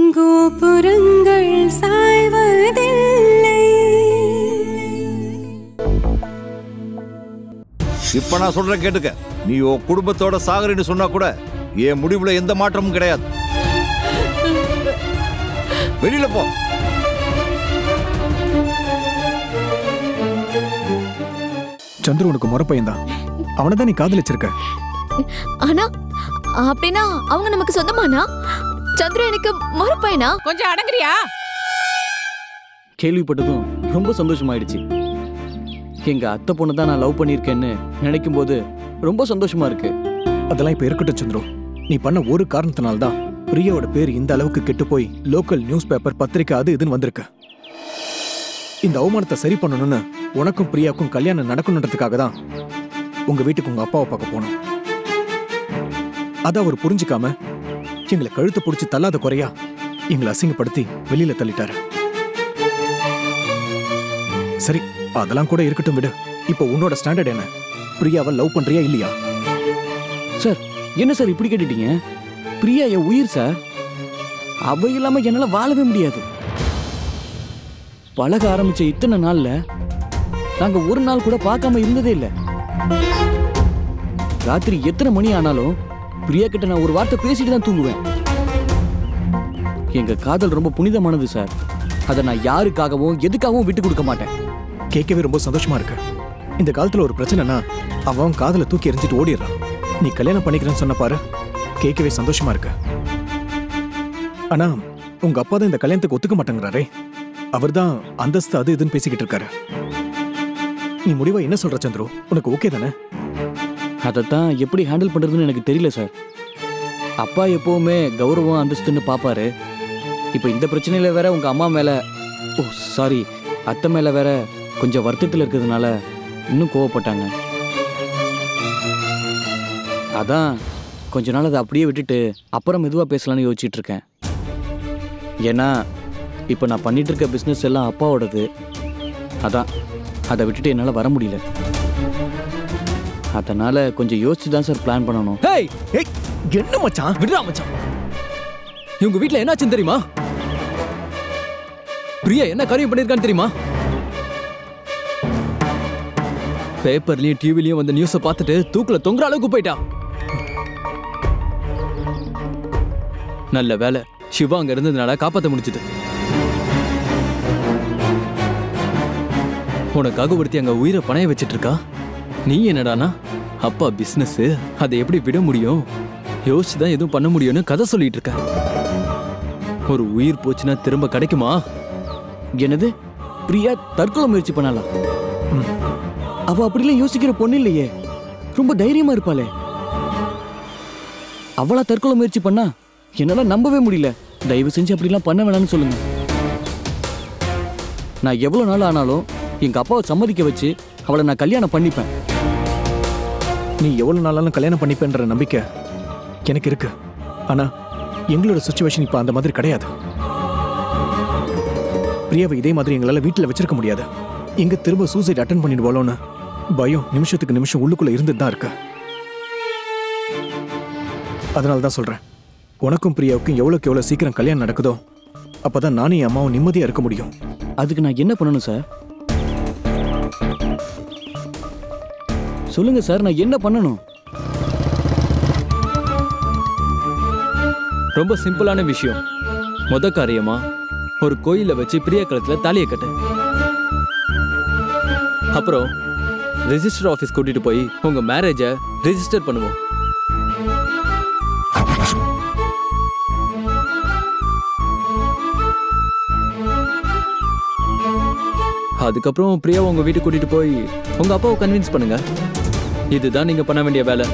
கோபுரங்கள் சாய்வதில்லை இப்ப நான் சொல்றேன் கேட்டுக்க நீ உன் குடும்பத்தோட சாகரின்னு சொன்னா கூட என் முடிவுல எந்த மாற்றமும் கிடையாது வெளியில போ சந்துரு உனக்கு முறை பையன்தான் அவனை தான் நீ காதலிச்சிருக்க ஆனா அப்படின்னா அவங்க நமக்கு சொந்தமானா சந்திர எனக்கு மறுப்பையனா கொஞ்சம் அடங்குறியா கேள்விப்பட்டதும் ரொம்ப சந்தோஷமாயிடுச்சு எங்க அத்தை பொண்ணு தான் நான் லவ் பண்ணியிருக்கேன்னு நினைக்கும் போது ரொம்ப சந்தோஷமா இருக்கு அதெல்லாம் இப்ப இருக்கட்டும் சந்துரு நீ பண்ண ஒரு காரணத்தினால தான் பிரியாவோட பேர் இந்த அளவுக்கு கெட்டு போய் லோக்கல் நியூஸ் பேப்பர் பத்திரிக்கை அது இதுன்னு வந்திருக்கு இந்த அவமானத்தை சரி பண்ணணும்னு உனக்கும் பிரியாவுக்கும் கல்யாணம் நடக்கணுன்றதுக்காக தான் உங்க வீட்டுக்கு உங்க அப்பாவை பார்க்க போனோம் அதை அவர் புரிஞ்சுக்காம எங்களை கழுத்தை பிடிச்சி தள்ளாத குறையா எங்களை அசிங்கப்படுத்தி வெளியில தள்ளிட்டாரு சரி அதெல்லாம் கூட இருக்கட்டும் விடு இப்போ உன்னோட ஸ்டாண்டர்ட் என்ன பிரியாவை லவ் பண்றியா இல்லையா சார் என்ன சார் இப்படி கேட்டுட்டீங்க பிரியா என் உயிர் சார் அவ இல்லாம என்னால வாழவே முடியாது பழக ஆரம்பிச்ச இத்தனை நாள்ல நாங்க ஒரு நாள் கூட பார்க்காம இருந்ததே இல்ல ராத்திரி எத்தனை மணி ஆனாலும் பிரியா கிட்ட நான் ஒரு வார்த்தை பேசிட்டு தான் தூங்குவேன் எங்க காதல் ரொம்ப புனிதமானது சார் அதை நான் யாருக்காகவும் எதுக்காகவும் விட்டு கொடுக்க மாட்டேன் கேட்கவே ரொம்ப சந்தோஷமா இருக்கு இந்த காலத்துல ஒரு பிரச்சனைனா அவன் காதல தூக்கி எறிஞ்சிட்டு ஓடிடுறான் நீ கல்யாணம் பண்ணிக்கிறேன்னு சொன்ன பாரு கேட்கவே சந்தோஷமா இருக்கு ஆனா உங்க அப்பா தான் இந்த கல்யாணத்துக்கு ஒத்துக்க மாட்டேங்கிறாரே அவர்தான் அந்தஸ்து அது இதுன்னு பேசிக்கிட்டு இருக்காரு நீ முடிவா என்ன சொல்ற சந்துரு உனக்கு ஓகே தானே அதைத்தான் எப்படி ஹேண்டில் பண்றதுன்னு எனக்கு தெரியல சார் அப்பா எப்பவுமே கௌரவம் அந்தஸ்துன்னு பாப்பாரு இப்போ இந்த பிரச்சனையில வேற உங்க அம்மா மேல ஓ சாரி அத்தை மேல வேற கொஞ்சம் வருத்தத்தில் இருக்கிறதுனால இன்னும் கோவப்பட்டாங்க அதான் கொஞ்ச நாள் அதை அப்படியே விட்டுட்டு அப்புறம் மெதுவாக பேசலாம்னு யோசிச்சுட்டு இருக்கேன் ஏன்னா இப்போ நான் பண்ணிட்டு இருக்க பிஸ்னஸ் எல்லாம் அப்பாவோடது அதான் அதை விட்டுட்டு என்னால் வர முடியல அதனால கொஞ்சம் யோசிச்சு தான் சார் பிளான் பண்ணணும் ஹேய் ஏய் என்ன மச்சான் விடுறா மச்சான் இவங்க வீட்ல என்னாச்சுன்னு தெரியுமா பிரியா என்ன காரியம் பண்ணிருக்கான்னு தெரியுமா பேப்பர்லயும் டிவிலயும் வந்த நியூஸ பார்த்துட்டு தூக்குல தொங்குற அளவுக்கு போயிட்டா நல்ல வேலை சிவா அங்க இருந்ததுனால காப்பாத்த முடிஞ்சது உனக்காக ஒருத்தி அங்க உயிரை பணைய வச்சிட்டு இருக்கா நீ என்னடானா அப்பா பிசினஸ் அதை எப்படி விட முடியும் யோசிச்சு தான் எதுவும் பண்ண முடியும்னு கதை சொல்லிட்டு இருக்க ஒரு உயிர் போச்சுன்னா திரும்ப கிடைக்குமா என்னது பிரியா தற்கொலை முயற்சி பண்ணலாம் அவ அப்படிலாம் யோசிக்கிற பொண்ணு இல்லையே ரொம்ப தைரியமா இருப்பாளே அவளா தற்கொலை முயற்சி பண்ணா என்னால நம்பவே முடியல தயவு செஞ்சு அப்படிலாம் பண்ண வேணாம்னு சொல்லுங்க நான் எவ்வளவு நாள் ஆனாலும் எங்க அப்பாவை சம்மதிக்க வச்சு அவளை நான் கல்யாணம் பண்ணிப்பேன் நீ எவ்வளவு நாளாலும் கல்யாணம் பண்ணிப்பேன்ற நம்பிக்கை எனக்கு இருக்கு ஆனா எங்களோட சுச்சுவேஷன் இப்ப அந்த மாதிரி கிடையாது பிரியாவை இதே மாதிரி எங்களால வீட்டுல வச்சிருக்க முடியாது எங்க திரும்ப சூசைட் அட்டன் பண்ணிடுவோம்னு பயம் நிமிஷத்துக்கு நிமிஷம் உள்ளுக்குள்ள இருந்துட்டு தான் இருக்கு அதனால தான் சொல்றேன் உனக்கும் பிரியாவுக்கும் எவ்வளவுக்கு எவ்வளவு சீக்கிரம் கல்யாணம் நடக்குதோ அப்பதான் நானும் என் அம்மாவும் நிம்மதியா இருக்க முடியும் அதுக்கு நான் என்ன பண்ணணும் சார் சொல்லுங்க சார் நான் என்ன பண்ணணும் ரொம்ப சிம்பிளான விஷயம் முத காரியமா ஒரு கோயில வச்சு பிரியா கழுத்துல தாலியை கட்டு அப்புறம் ரெஜிஸ்டர் ஆஃபீஸ் கூட்டிட்டு போய் உங்க மேரேஜை ரெஜிஸ்டர் பண்ணுவோம் அதுக்கப்புறம் பிரியா உங்க வீட்டுக்கு கூட்டிட்டு போய் உங்க அப்பாவை கன்வின்ஸ் பண்ணுங்க இதுதான் நீங்க பண்ண வேண்டிய வேலை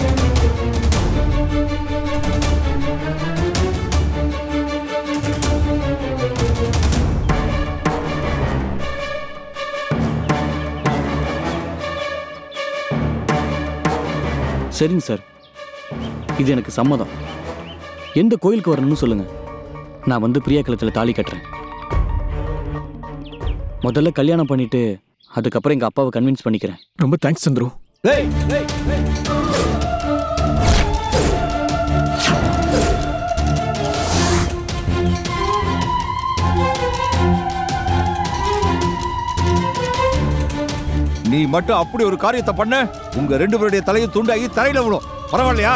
சரிங்க சார் இது எனக்கு சம்மதம் எந்த கோயிலுக்கு வரணும்னு சொல்லுங்க நான் வந்து பிரியா கழுத்தில் தாலி கட்டுறேன் முதல்ல கல்யாணம் பண்ணிட்டு அதுக்கப்புறம் எங்க அப்பாவை கன்வின்ஸ் பண்ணிக்கிறேன் ரொம்ப தேங்க்ஸ் சந்துரு நீ மட்டும் அப்படி ஒரு காரியத்தை பண்ண உங்க ரெண்டு பேருடைய தலையும் துண்டாகி தரையில விழும் பரவாயில்லையா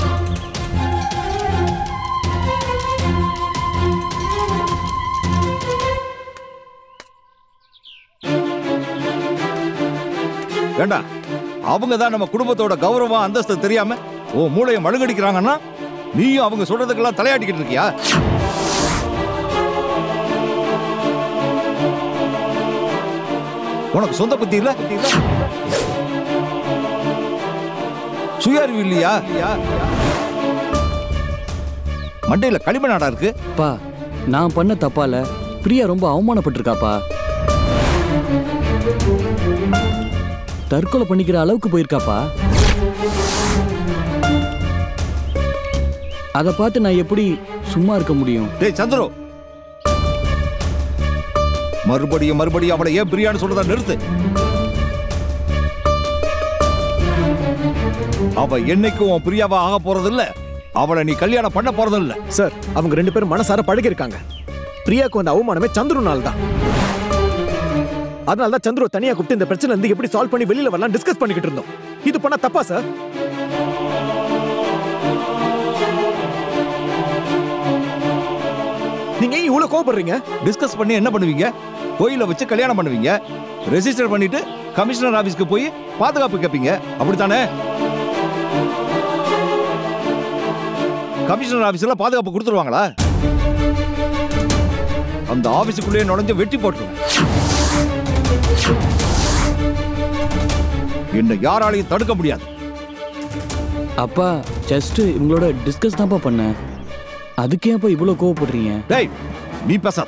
வேண்டாம் அவங்க தான் நம்ம குடும்பத்தோட கௌரவம் அந்தஸ்து தெரியாம ஓ மூளையை மழுங்கடிக்கிறாங்கன்னா நீயும் அவங்க சொல்றதுக்கெல்லாம் தலையாட்டிக்கிட்டு இருக்கியா உனக்கு சொந்த புத்தி இல்ல சுய அறிவு இல்லையா மண்டையில களிமண்ணாடா இருக்கு அப்பா நான் பண்ண தப்பால பிரியா ரொம்ப அவமானப்பட்டிருக்காப்பா தற்கொலை பண்ணிக்கிற அளவுக்கு போயிருக்காப்பா அதை பார்த்து நான் எப்படி சும்மா இருக்க முடியும் டேய் சந்திரு மறுபடியும் மறுபடியும் அவளை ஏன் பிரியான்னு சொல்றதா நிறுத்து அவ என்னைக்கும் உன் பிரியாவா ஆக போறது இல்ல அவளை நீ கல்யாணம் பண்ண போறது இல்ல சார் அவங்க ரெண்டு பேரும் மனசார பழகிருக்காங்க பிரியாக்கு வந்த அவமானமே சந்துருனால தான் அதனால தான் சந்துரு தனியா கூப்பிட்டு இந்த பிரச்சனை வந்து எப்படி சால்வ் பண்ணி வெளியில வரலாம் டிஸ்கஸ் பண்ணிக்கிட்டு இருந்தோம் இது பண்ணா தப்பா சார் நீங்க ஏன் இவ்வளவு கோவப்படுறீங்க டிஸ்கஸ் பண்ணி என்ன பண்ணுவீங்க கோயில வச்சு கல்யாணம் பண்ணுவீங்க ரெஜிஸ்டர் பண்ணிட்டு கமிஷனர் ஆபீஸ்க்கு போய் பாதுகாப்பு கேட்பீங்க அப்படித்தானே கமிஷனர் ஆபீஸ்ல பாதுகாப்பு கொடுத்துருவாங்களா அந்த ஆபீஸுக்குள்ளேயே நுழைஞ்சு வெட்டி போட்டுருவேன் என்ன யாராலையும் தடுக்க முடியாது அப்பா ஜஸ்ட் இவங்களோட டிஸ்கஸ் தான்ப்பா பண்ணேன் அதுக்கு ஏன்ப்பா இவ்வளோ கோவப்படுறீங்க டேய் நீ பேசாத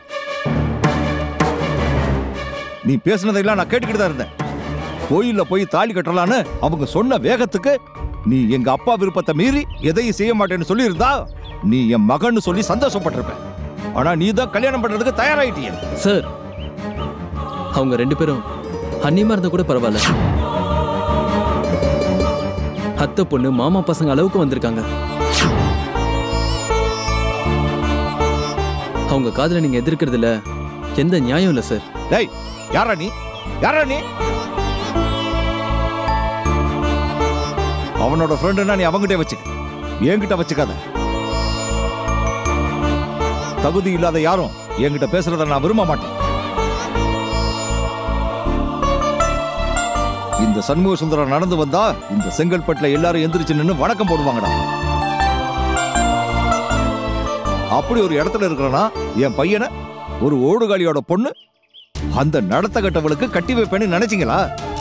நீ பேசுனதெல்லாம் நான் கேட்டுக்கிட்டு தான் இருந்தேன் கோயில்ல போய் தாலி கட்டலான்னு அவங்க சொன்ன வேகத்துக்கு நீ எங்க அப்பா விருப்பத்தை மீறி எதையும் செய்ய மாட்டேன்னு சொல்லியிருந்தா நீ என் மகன்னு சொல்லி சந்தோஷப்பட்டிருப்ப ஆனா நீ தான் கல்யாணம் பண்றதுக்கு தயாராயிட்டிய சார் அவங்க ரெண்டு பேரும் அந்நியமா இருந்தா கூட பரவாயில்ல அத்தை பொண்ணு மாமா பசங்க அளவுக்கு வந்திருக்காங்க அவங்க காதல நீங்க எதிர்க்கிறதுல எந்த நியாயம் இல்லை சார் டேய் யாரா நீ யாரா நீ அவனோட ஃப்ரெண்டுன்னா நீ அவங்கிட்டே வச்சுக்க என்கிட்ட வச்சுக்காத தகுதி இல்லாத யாரும் என்கிட்ட பேசுறத நான் விரும்ப மாட்டேன் இந்த சண்முக சுந்தரம் நடந்து வந்தா இந்த செங்கல்பட்டுல எல்லாரும் எந்திரிச்சு நின்னு வணக்கம் போடுவாங்கடா அப்படி ஒரு இடத்துல இருக்கிறனா என் பையனை ஒரு ஓடுகாலியோட பொண்ணு அந்த நடத்த கட்டவளுக்கு கட்டி வைப்பேன்னு நினைச்சீங்களா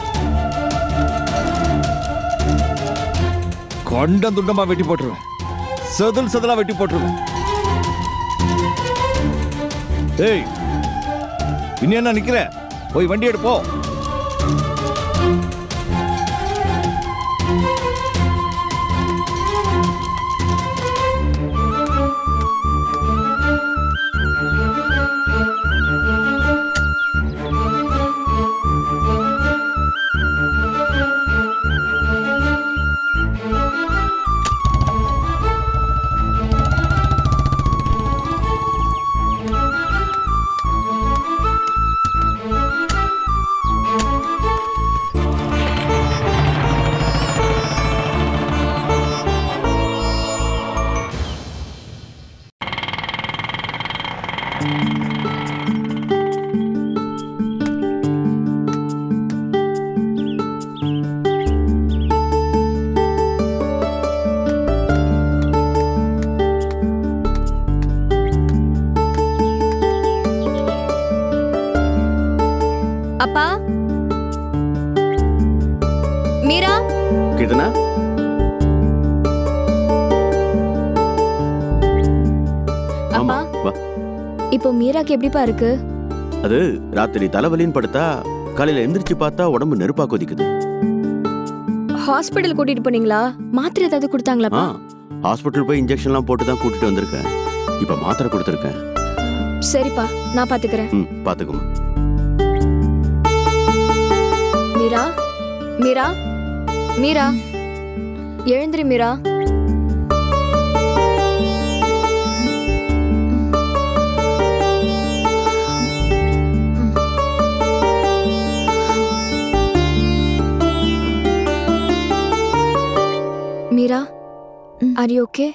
கொண்டம் துண்டமா வெட்டி போட்டுருவேன் செதில் செதிலா வெட்டி போட்டுருவேன் ஏய் இன்னும் என்ன நிக்கிற போய் வண்டி எடுப்போ அப்பா மீரா கீர்த்தனா ஆமா அப்பா வா இப்போ மீராக்கு எப்படிப்பா இருக்கு அது ராத்திரி தலைவலின்னு படுத்தா காலையில எந்திரிச்சு பார்த்தா உடம்பு நெருப்பா கொதிக்குது ஹாஸ்பிடல் கூட்டிட்டு போனீங்களா மாத்திரை ஏதாவது ஆ கொடுத்தாங்களாப்பா ஹாஸ்பிட்டல் போய் இன்ஜெக்ஷன்லாம் போட்டு தான் கூட்டிட்டு வந்திருக்கேன் இப்ப மாத்திரை கொடுத்துருக்கேன் சரிப்பா நான் பாத்துக்கிறேன் ம் பாத்துக்கோமா மீரா மீரா மீரா எழுந்திரி மீரா ஆர் யூ ஓகே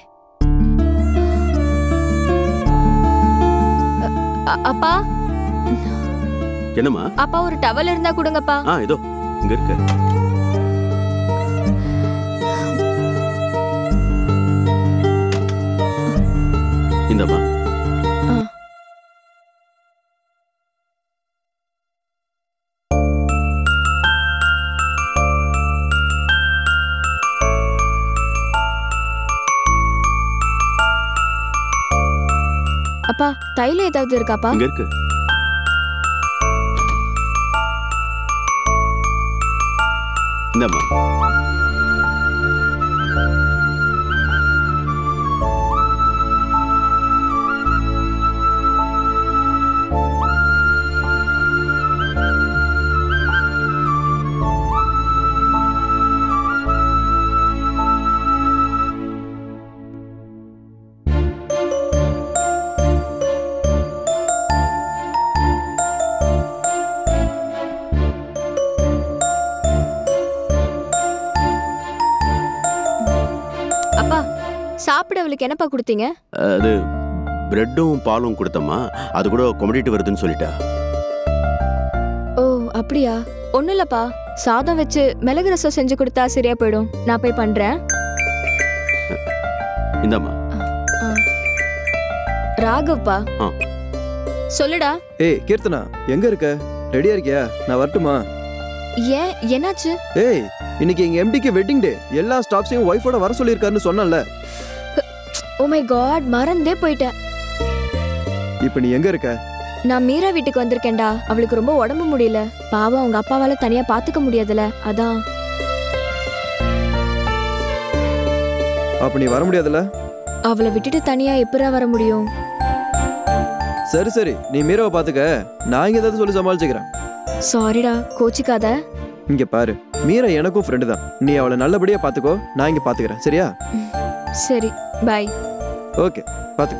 அப்பா என்னம்மா அப்பா ஒரு டவல் இருந்தா கொடுங்கப்பா ஆ இதோ இங்க இருக்கு இந்தம்மா ஆ. அப்பா தைலம் ஏதாவது இருக்காப்பா இங்க இருக்கு இந்தம்மா அப்பா சாப்பிட அவளுக்கு என்னப்பா கொடுத்தீங்க அது பிரெட்டும் பாலும் கொடுத்தம்மா அது கூட கொமடிட்டு வருதுன்னு சொல்லிட்டா ஓ அப்படியா ஒன்றும் இல்லப்பா சாதம் வச்சு மிளகு ரசம் செஞ்சு கொடுத்தா சரியா போயிடும் நான் போய் பண்றேன் இந்தாம்மா ஆ. ராகவ்ப்பா ஆ. சொல்லுடா ஏய் கீர்த்தனா எங்க இருக்க ரெடியா இருக்கியா நான் வரட்டுமா ஏன் என்னாச்சு ஏய் இன்னைக்கு எங்க எம்டிக்கு வெட்டிங் டே எல்லா ஸ்டாஃப்ஸையும் ஒய்ஃபோட வர சொல்லியிருக்காருன்னு சொன்னல ஓ மை காட் மறந்தே போயிட்டேன் இப்போ நீ எங்க இருக்க நான் மீரா வீட்டுக்கு வந்திருக்கேன்டா அவளுக்கு ரொம்ப உடம்பு முடியல பாவம் அவங்க அப்பாவால தனியா பாத்துக்க முடியாதுல அதான் அப்ப நீ வர முடியாதுல்ல அவளை விட்டுட்டு தனியா எப்பரா வர முடியும் சரி சரி நீ மீராவை பாத்துக்க நான் இங்க ஏதாவது சொல்லி சமாளிச்சுக்கிறேன் சாரிடா கோச்சிக்காத இங்க பாரு மீரா எனக்கும் ஃப்ரெண்டு தான் நீ அவளை நல்லபடியா பாத்துக்கோ நான் இங்க பாத்துக்கிறேன் சரியா சரி பாய் ஓகே பாத்துக்க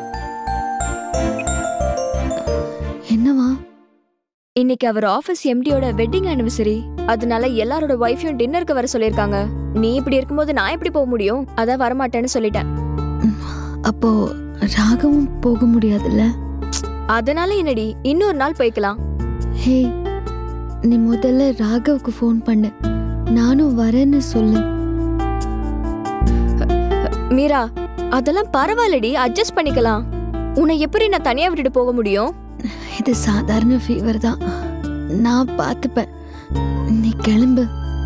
என்னவா இன்னைக்கு அவர் ஆபீஸ் எம்டியோட வெட்டிங் ஆனிவர்சரி அதனால எல்லாரோட ஒய்ஃபையும் டின்னருக்கு வர சொல்லிருக்காங்க நீ இப்படி இருக்கும்போது நான் எப்படி போக முடியும் அதான் வரமாட்டேன்னு சொல்லிட்டேன் அப்போ ராகவும் போக முடியாதுல்ல அதனால என்னடி இன்னொரு நாள் போய்க்கலாம் ஹே நீ முதல்ல ராகவுக்கு ஃபோன் பண்ணு நானும் வரேன்னு சொல்லு மீரா அதெல்லாம் பரவாயில்லடி அட்ஜஸ்ட் பண்ணிக்கலாம் உன்னை எப்படி நான் தனியா விட்டுட்டு போக முடியும் இது சாதாரண ஃபீவர் தான் நான் பார்த்துப்பேன் நீ கிளம்பு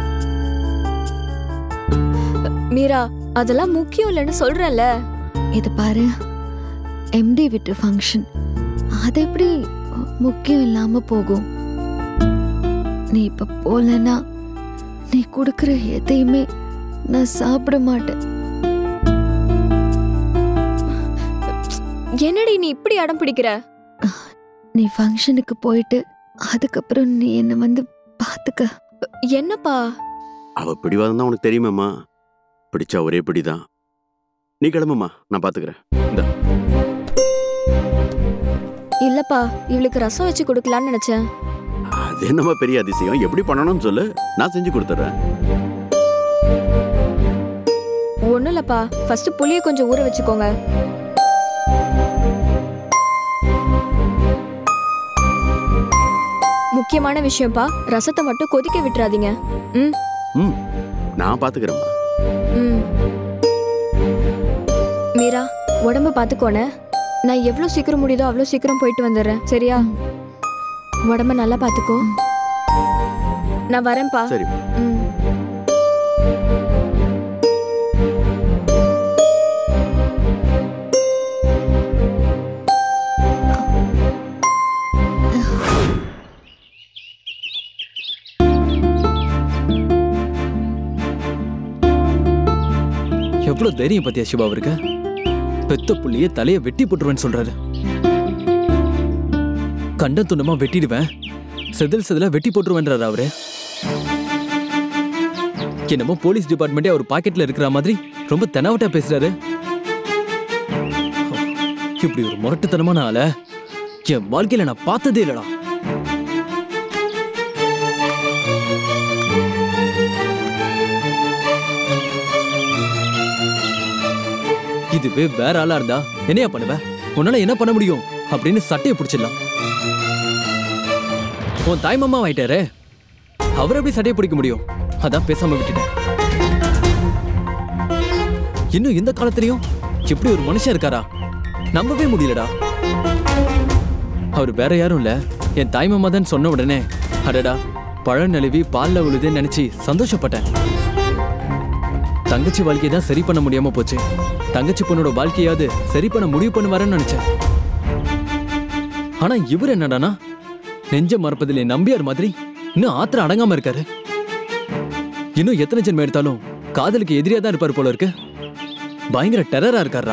மீரா அதெல்லாம் முக்கியம் இல்லைன்னு சொல்றேன்ல இது பாரு எம்டி விட்டு ஃபங்க்ஷன் அது எப்படி முக்கியம் இல்லாம போகும் நீ இப்ப போலனா நீ கொடுக்குற எதையுமே நான் சாப்பிட மாட்டேன் என்னடி நீ இப்படி அடம் பிடிக்கிற நீ ஃபங்க்ஷனுக்கு போயிட்டு அதுக்கப்புறம் நீ என்னை வந்து பார்த்துக்க என்னப்பா அவ பிடிவாதம் தான் உனக்கு தெரியுமேம்மா பிடிச்சா ஒரே பிடிதான் நீ கிளம்புமா நான் பாத்துக்கிறேன் இல்லப்பா இவளுக்கு ரசம் வச்சு கொடுக்கலான்னு நினைச்சேன் அது என்னம்மா பெரிய அதிசயம் எப்படி பண்ணணும்னு சொல்லு நான் செஞ்சு கொடுத்துட்றேன் ஒண்ணும் இல்லப்பா ஃபர்ஸ்ட் புளிய கொஞ்சம் ஊற வச்சுக்கோங்க முக்கியமான விஷயம்ப்பா ரசத்தை மட்டும் கொதிக்க விட்டுறாதீங்க ம் ம் நான் பாத்துக்கிறேம்மா ம் மீரா உடம்ப பார்த்துக்கோனே நான் எவ்வளோ சீக்கிரம் முடியுதோ அவ்வளோ சீக்கிரம் போயிட்டு வந்துடுறேன் சரியா உடம்ப நல்லா பார்த்துக்கோ நான் வரேன்ப்பா சரிம்மா ம் எவ்வளவு தைரியம் பத்தியா சிவா அவருக்கு பெத்த புள்ளைய தலைய வெட்டி போட்டுருவேன்னு சொல்றாரு கண்ட துண்டமா வெட்டிடுவேன் செதில் செதிலா வெட்டி போட்டுருவேன்றாரு அவரு என்னமோ போலீஸ் டிபார்ட்மெண்ட்டே அவர் பாக்கெட்ல இருக்கிற மாதிரி ரொம்ப தெனாவட்டா பேசுறாரு இப்படி ஒரு முரட்டுத்தனமான ஆள என் வாழ்க்கையில நான் பார்த்ததே இல்லடா இதுவே வேற ஆளா இருந்தா என்னையா பண்ணுவ உன்னால என்ன பண்ண முடியும் அப்படின்னு சட்டையை பிடிச்சிடலாம் உன் தாய் மாமா ஆயிட்டாரே அவர் எப்படி சட்டையை பிடிக்க முடியும் அதான் பேசாம விட்டுட்டேன் இன்னும் இந்த காலத்துலயும் இப்படி ஒரு மனுஷன் இருக்காரா நம்பவே முடியலடா அவர் வேற யாரும் இல்ல என் தாய் மாமா தான் சொன்ன உடனே அடடா பழம் நழுவி பால்ல விழுதுன்னு நினைச்சு சந்தோஷப்பட்டேன் தங்கச்சி வாழ்க்கையை தான் சரி பண்ண முடியாம போச்சு தங்கச்சி பொண்ணோட வாழ்க்கையாவது சரி பண்ண முடிவு பண்ணுவாருன்னு நினைச்சேன் ஆனா இவர் என்னடானா நெஞ்ச மறப்பதிலே நம்பியார் மாதிரி இன்னும் ஆத்திரம் அடங்காம இருக்காரு இன்னும் எத்தனை ஜென்மம் எடுத்தாலும் காதலுக்கு எதிரியா தான் இருப்பார் போல இருக்கு பயங்கர டெரரா இருக்காரா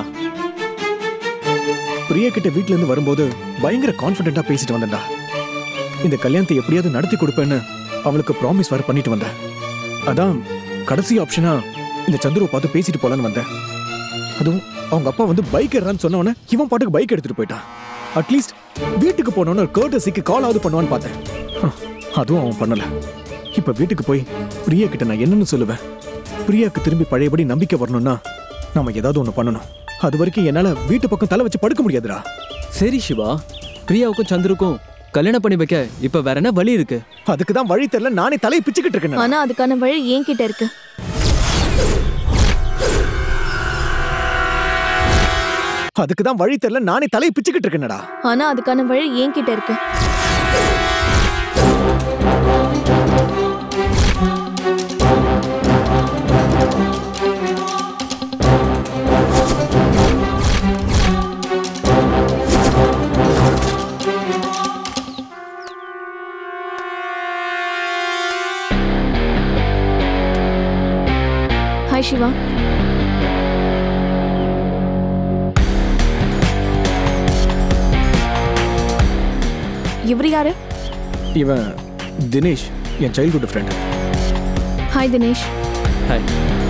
பிரியா கிட்ட வீட்ல இருந்து வரும்போது பயங்கர கான்ஃபிடென்ட்டா பேசிட்டு வந்தேன்டா இந்த கல்யாணத்தை எப்படியாவது நடத்தி கொடுப்பேன்னு அவளுக்கு ப்ராமிஸ் வேற பண்ணிட்டு வந்தேன் அதான் கடைசி ஆப்ஷனா இந்த சந்துருவை பார்த்து பேசிட்டு போலான்னு வந்தேன் அதுவும் அவங்க அப்பா வந்து பைக் ஏறான்னு சொன்னவொடனே இவன் பாட்டுக்கு பைக் எடுத்துட்டு போயிட்டான் அட்லீஸ்ட் வீட்டுக்கு போனோன்னு ஒரு கேர்டசிக்கு கால் ஆகுது பண்ணுவான்னு பார்த்தேன் ஹம், அதுவும் அவன் பண்ணல இப்ப வீட்டுக்கு போய் பிரியா கிட்ட நான் என்னன்னு சொல்லுவேன் பிரியாக்கு திரும்பி பழையபடி நம்பிக்கை வரணும்னா நாம ஏதாவது ஒண்ணு பண்ணணும் அது வரைக்கும் என்னால வீட்டு பக்கம் தலை வச்சு படுக்க முடியாதுடா சரி சிவா பிரியாவுக்கும் சந்துருக்கும் கல்யாணம் பண்ணி வைக்க இப்ப வேற என்ன வழி இருக்கு அதுக்கு தான் வழி தெரியல நானே தலையை பிச்சுக்கிட்டு இருக்கேன் ஆனா அதுக்கான வழி என்கிட்ட இருக்கு அதுக்கு தான் வழி தெரியல நானே தலையை பிச்சுக்கிட்டு இருக்கேன்டா ஆனா அதுக்கான வழி என்கிட்ட இருக்கு ஹாய் சிவா இவர் யாரு இவன் தினேஷ் என் childhood friend hi Dinesh hi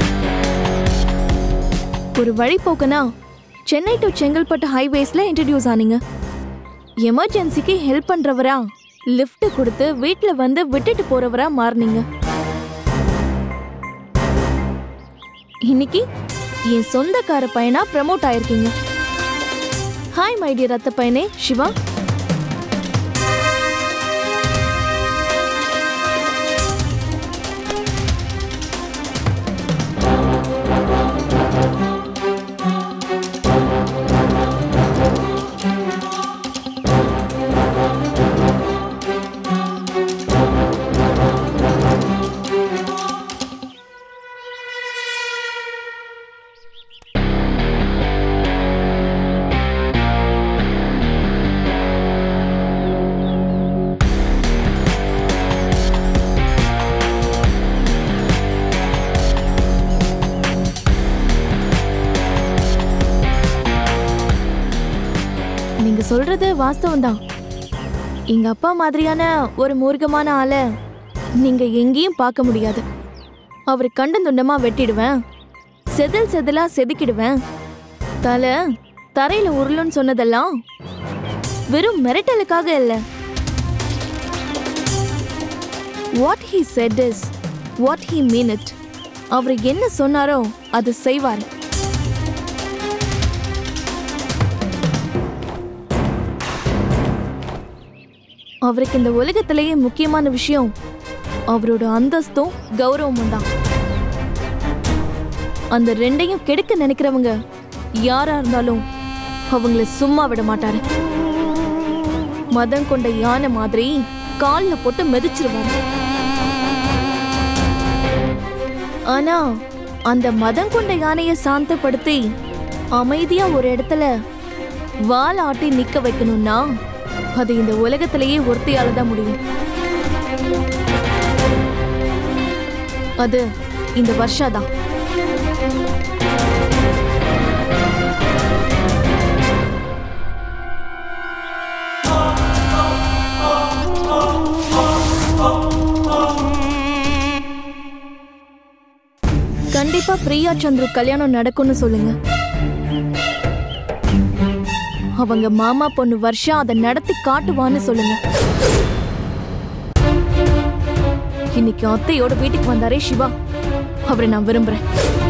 ஒரு வழிபோக்கனா சென்னை டு செங்கல்பட்டு ஹைவேஸ்ல இன்ட்ரடியூஸ் ஆனீங்க எமர்ஜென்சிக்கு ஹெல்ப் பண்றவரா லிஃப்ட் கொடுத்து வீட்ல வந்து விட்டுட்டு போறவரா மாறுனீங்க இன்னைக்கு என் சொந்தக்கார பையனா ப்ரமோட் ஆயிருக்கீங்க ஹாய் மை டியர் அத்த பையனே சிவா நீங்க சொல்றது வாஸ்தவம் தான் எங்க அப்பா மாதிரியான ஒரு மூர்க்கமான ஆளை நீங்க எங்கேயும் பார்க்க முடியாது அவர் கண்டம் துண்டமா வெட்டிடுவேன் செதில் செதிலா செதுக்கிடுவேன் தலை தரையில உருளுன்னு சொன்னதெல்லாம் வெறும் மிரட்டலுக்காக இல்ல what he said is what he mean it அவர் என்ன சொன்னாரோ அது செய்வார் அவருக்கு இந்த உலகத்திலேயே முக்கியமான விஷயம் அவரோட அந்தஸ்தும் கௌரவமும் தான் அந்த ரெண்டையும் கெடுக்க நினைக்கிறவங்க யாரா இருந்தாலும் அவங்கள சும்மா விட மாட்டாரு மதம் கொண்ட யானை மாதிரி கால்ல போட்டு மிதிச்சிருவாரு ஆனா அந்த மதம் கொண்ட யானையை சாந்தப்படுத்தி அமைதியா ஒரு இடத்துல வால் ஆட்டி நிக்க வைக்கணும்னா அது இந்த உலகத்திலேயே ஒருத்தியால தான் முடியும் அது இந்த வருஷா தான் கண்டிப்பா பிரியா சந்துரு கல்யாணம் நடக்கும்னு சொல்லுங்க அவங்க மாமா பொண்ணு வருஷா அதை நடத்தி காட்டுவான்னு சொல்லுங்க இன்னைக்கு அத்தையோட வீட்டுக்கு வந்தாரே சிவா அவரை நான் விரும்புறேன்